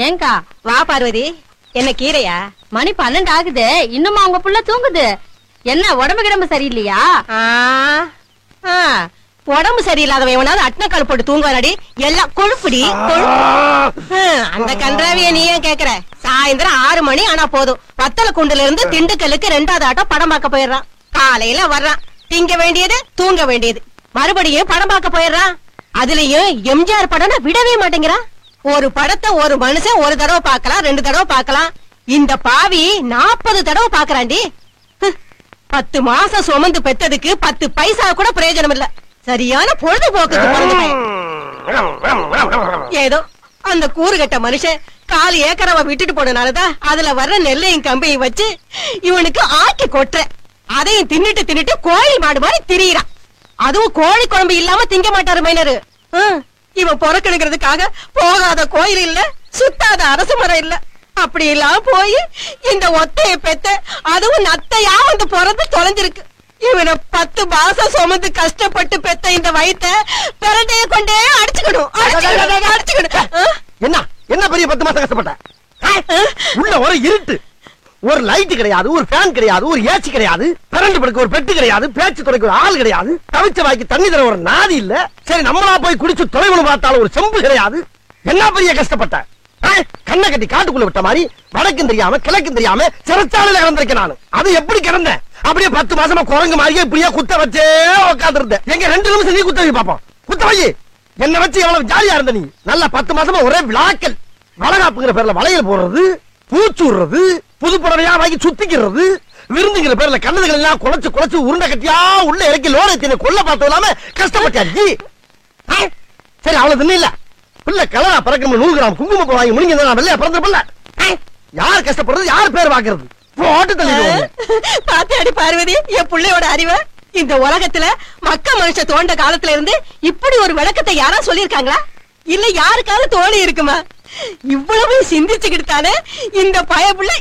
ஏங்கா வா பார்வதி என்ன கீரையா மணி பன்னெண்டு ஆகுது இன்னுமா உங்க புள்ள தூங்குது என்ன உடம்பு கிடம்பு சரியில்லையா ஆ, ஆ, உடம்பு சரியில்லாதவன் எவனாவது அட்னக்கால் போட்டு தூங்குவானடி எல்லாம் கொழுப்புடி கொழுப்பு. ஹம், அந்த கன்றாவிய நீ ஏன் கேக்குற சாயந்தரம் ஆறு மணி ஆனா போதும் வத்தல குண்டுல இருந்து திண்டுக்கல்லுக்கு ரெண்டாவது ஆட்டம் படம் பார்க்க போயிடுறான் காலையில வர்றான் திங்க வேண்டியது தூங்க வேண்டியது மறுபடியும் படம் பார்க்க போயிடுறான் அதுலயும் எம்ஜிஆர் படம்னா விடவே மாட்டேங்கிறான் ஒரு படத்தை ஒரு மனுஷன் ஒரு தடவை பார்க்கலாம் ரெண்டு தடவை பார்க்கலாம் இந்த பாவி நாற்பது தடவை பாக்குறாண்டி ஹ், பத்து மாசம் சுமந்து பெத்ததுக்கு பத்து பைசா கூட பிரயோஜனம் இல்ல சரியான பொழுதுபோக்குக்கு பிறந்த பையன். ஏதோ அந்த கூறுகட்ட மனுஷன் கால் ஏக்கரவ விட்டுட்டு போனனாலதான் அதுல வர்ற நெல்லையும் கம்பையும் வச்சு இவனுக்கு ஆக்கி கொட்டுற அதையும் தின்னுட்டு தின்னுட்டு கோழி மாடு மாதிரி திரியிறான் அதுவும் கோழி குழம்பு இல்லாம திங்க மாட்டாரு மைனரு ஹம், இவன் பொறக்கணுங்கிறதுக்காக போகாத கோயில் இல்ல சுத்தாத அரச மரம் இல்ல அப்படி எல்லாம் போய் இந்த ஒத்தைய பெத்த அதுவும் நத்தையா வந்து பிறந்து தொலைஞ்சிருக்கு இவனை பத்து மாசம் சுமந்து கஷ்டப்பட்டு பெத்த இந்த வயித்தை பிறண்டைய கொண்டே அடிச்சுக்கணும் அடிச்சுக்கணும், அடிச்சுக்கணும் ஆ? என்ன என்ன பெரிய பத்து மாசம் கஷ்டப்பட்ட உள்ள ஒரு இருட்டு ஒரு லைட் கிடையாது ஒரு ஃபேன் கிடையாது ஒரு ஏசி கிடையாது கரண்ட் படுக்க ஒரு பெட்டு கிடையாது பேச்சு துறைக்கு ஒரு ஆள் கிடையாது தவிச்ச வாய்க்கு தண்ணி தர ஒரு நாதி இல்ல சரி நம்மளா போய் குடிச்சு தொலைவனு பார்த்தாலும் ஒரு செம்பு கிடையாது என்ன பெரிய கஷ்டப்பட்ட ஆ? கண்ணை கட்டி காட்டுக்குள்ள விட்ட மாதிரி வடக்கும் தெரியாம கிழக்கும் தெரியாம சிறைச்சாலையில கிடந்திருக்கேன் நான் அது எப்படி கிடந்தேன் அப்படியே பத்து மாசமா குரங்கு மாதிரியே இப்படியே குத்த வச்சே உட்கார்ந்து இருந்தேன் எங்க ரெண்டு நிமிஷம் நீ குத்த வை பாப்போம் குத்த வை என்ன வச்சு எவ்வளவு ஜாலியா இருந்த நீ நல்ல பத்து மாசமா ஒரே விழாக்கள் வளகாப்புங்கிற பேர்ல வளையல் போடுறது பூச்சு விடுறது புது புடவையா வாங்கி சுத்திக்கிறது விருந்துங்கிற பேர்ல கண்ணதுகள் எல்லாம் குலைச்சு குலைச்சு உருண்டை கட்டியா உள்ள இறக்கி லோட எத்தின கொல்ல பார்த்தது இல்லாம கஷ்டப்பட்டாச்சு ஆ? சரி அவ்வளவு தின்னு இல்ல பிள்ளை கலரா பறக்கணும் நூறு கிராம் குங்குமம் வாங்கி முடிங்க நான் வெள்ளையா பிறந்த பிள்ளை ஆ? யார் கஷ்டப்படுறது யார் பேர் வாக்குறது போட்டு தள்ளிடுவாங்க பாத்தியாடி பார்வதி என் புள்ளையோட அறிவ இந்த உலகத்துல மக்க மனுஷ தோண்ட காலத்துல இருந்து இப்படி ஒரு விளக்கத்தை யாரா சொல்லிருக்காங்களா இல்ல யாருக்காவது தோணி இருக்குமா இவ்வளவு சிந்திச்சுக்கிட்டு தானே இந்த பயப்புள்ள